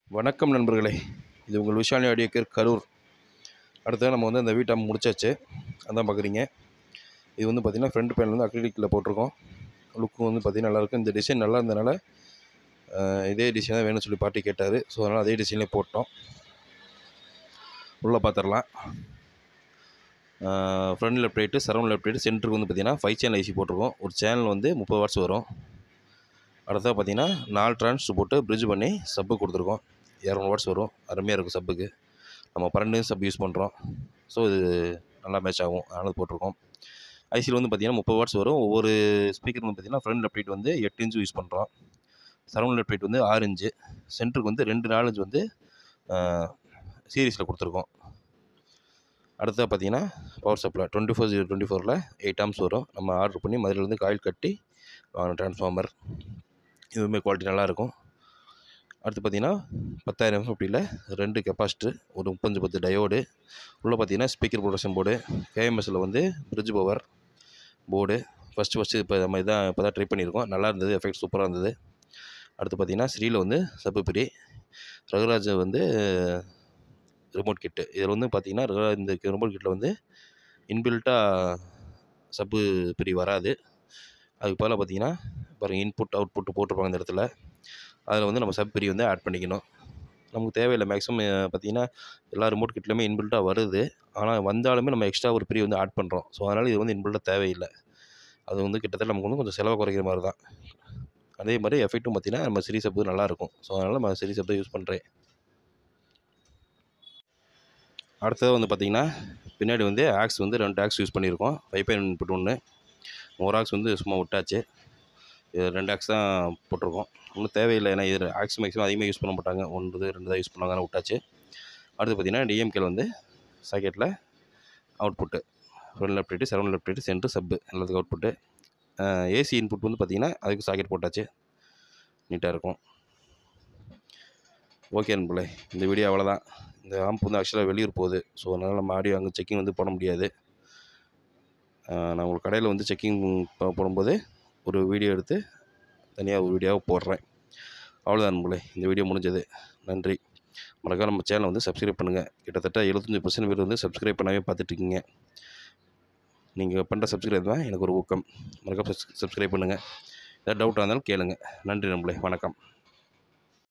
வணக்கம் நண்பர்களே இது உங்கள் விஷாலி ஆடியோ கேர் கரூர் அடுத்தது நம்ம வந்து அந்த வீட்டை முடிச்சாச்சு அதான் பார்க்குறீங்க இது வந்து பார்த்திங்கன்னா ஃப்ரண்ட் பேனல் வந்து அக்ரிலிக்கில் போட்டிருக்கோம் லுக்கும் வந்து பார்த்திங்கன்னா நல்லாயிருக்கும் இந்த டிசைன் நல்லா இருந்தனால அஹ், இதே டிசைன் தான் வேணும்னு சொல்லி பாட்டி கேட்டார் ஸோ அதனால் அதே டிசைன்லேயே போட்டோம் உள்ளே பார்த்துடலாம் front left right surround left right சென்டருக்கு வந்து பார்த்திங்கன்னா ஃபைவ் சேனல் ஐசி போட்டிருக்கோம் ஒரு சேனல் வந்து முப்பது வாட்ஸ் வரும் அடுத்தது பார்த்தீங்கன்னா நாலு டிரான்ஸ்டர் போட்டு பிரிட்ஜ் பண்ணி சப்பு கொடுத்துருக்கோம் இரநூறு வாட்ஸ் வரும் அருமையாக இருக்கும் சப்புக்கு நம்ம பன்னெண்டு சப் யூஸ் பண்ணுறோம் ஸோ இது நல்லா மேட்ச் ஆகும் அதனால் இது போட்டிருக்கோம் ஐசியில் வந்து பார்த்திங்கன்னா முப்பது வாட்ஸ் வரும் ஒவ்வொரு ஸ்பீக்கர் வந்து பார்த்திங்கன்னா ஃப்ரண்ட் லெஃப்ட் ரைட் வந்து எட்டு இன்ச்சு யூஸ் பண்ணுறோம் சரௌண்ட் லெஃப்ட் ரைட் வந்து ஆறு இன்ச்சு சென்டருக்கு வந்து ரெண்டு நாலு இன்ச் வந்து சீரீஸில் கொடுத்துருக்கோம் அடுத்தது பார்த்தீங்கன்னா power supply twenty four zero twenty ஃபோரில் எயிட் ஆம்ஸ் வரும் நம்ம ஆர்டர் பண்ணி மதுரையிலேருந்து காயில் கட்டி வாங்கின ட்ரான்ஸ்ஃபார்மர் இதுவுமே குவாலிட்டி நல்லாயிருக்கும் அடுத்து பார்த்தீங்கன்னா பத்தாயிரம் எம்எஃப்டியில் ரெண்டு கெப்பாசிட்டர் ஒரு முப்பஞ்சு பத்து டயோடு உள்ளே பார்த்தீங்கன்னா ஸ்பீக்கர் ப்ரொடக்ஷன் போர்டு கேஎம்எஸில் வந்து bridge power board first first இப்போ நம்ம இதான் இப்போ தான் ட்ரை பண்ணியிருக்கோம் நல்லா இருந்தது எஃபெக்ட் சூப்பராக இருந்தது அடுத்து பார்த்தீங்கன்னா ஸ்ரீல வந்து சப்பு பிரி ரகுராஜ் வந்து ரிமோட் கிட்டு இதில் வந்து பார்த்தீங்கன்னா ரகுராஜ் இந்த ரிமோட் கிட்டில் வந்து இன்பில்ட்டாக சப்பு பிரி வராது அதுக்கு பதிலாக பார்த்தீங்கன்னா பாருங்கள் இன்புட் அவுட்புட் போட்டிருப்பாங்க இந்த இடத்துல அதில் வந்து நம்ம சப் பிரி வந்து ஆட் பண்ணிக்கணும் நமக்கு தேவையில்லை மேக்ஸிமம் பார்த்தீங்கன்னா எல்லா ரிமோட் கிட்லையுமே இன்பில்ட்டாக வருது ஆனால் வந்தாலுமே நம்ம எக்ஸ்ட்ரா ஒரு பிரி வந்து ஆட் பண்ணுறோம் ஸோ அதனால் இது வந்து இன்பில்ட்டாக தேவையில்லை அது வந்து கிட்டத்தட்ட நமக்கு வந்து கொஞ்சம் செலவை குறைக்கிற மாதிரி தான் அதே மாதிரி எஃபெக்ட்டும் பார்த்தீங்கன்னா நம்ம சிரி சப்பு நல்லாயிருக்கும் ஸோ அதனால் நம்ம சிரி சப்பு யூஸ் பண்ணுறேன் அடுத்தது வந்து பார்த்திங்கன்னா பின்னாடி வந்து ஆக்ஸ் வந்து ரெண்டு ஆக்ஸ் யூஸ் பண்ணியிருக்கோம் ஃபைவ் பாயிண்ட் இன்புட் ஒன்று ஒரு ஆக்ஸ் வந்து சும்மா விட்டாச்சு இது ரெண்டு ஆக்ஸ் தான் போட்டிருக்கோம் ஒன்றும் தேவையில்லை ஏன்னா இது ஆக்ஸ் மேக்ஸிமம் அதிகமாக யூஸ் பண்ண மாட்டாங்க ஒன்று ரெண்டு தான் யூஸ் பண்ணுவாங்க அதனால் விட்டாச்சு அடுத்து பார்த்தீங்கன்னா டிஎம்கேல வந்து சாக்கெட்டில் output front left right seven left right centre sub எல்லாத்துக்கும் அவுட்புட்டு ஏசி இன்புட் வந்து பார்த்திங்கன்னா அதுக்கு சாக்கெட் போட்டாச்சு நீட்டாக இருக்கும் ஓகே நண்பர்களே இந்த வீடியோ அவ்வளோதான் இந்த ஆம்ப் வந்து ஆக்சுவலாக வெளியூர் போகுது ஸோ அதனால் நம்ம ஆடியோ அங்கே செக்கிங் வந்து போட முடியாது ஆஹ் நான் உங்களுக்கு கடையில் வந்து செக்கிங் போடும்போது ஒரு வீடியோ எடுத்து தனியாக ஒரு வீடியோவை போடுறேன் அவ்வளோதான் நண்பர்களே இந்த வீடியோ முடிஞ்சது நன்றி மறக்காம நம்ம சேனலை வந்து சப்ஸ்கிரைப் பண்ணுங்கள் கிட்டத்தட்ட எழுபத்தஞ்சி பர்சன்ட் பேர் வந்து சப்ஸ்கிரைப் பண்ணாவே பார்த்துட்ருக்கீங்க நீங்கள் பண்ணுற சப்ஸ்கிரைப் தான் எனக்கு ஒரு ஊக்கம் மறக்காம சப்ஸ்கிரைப் பண்ணுங்கள் ஏதாவது டவுட்டாக இருந்தாலும் கேளுங்க நன்றி நண்பர்களே வணக்கம்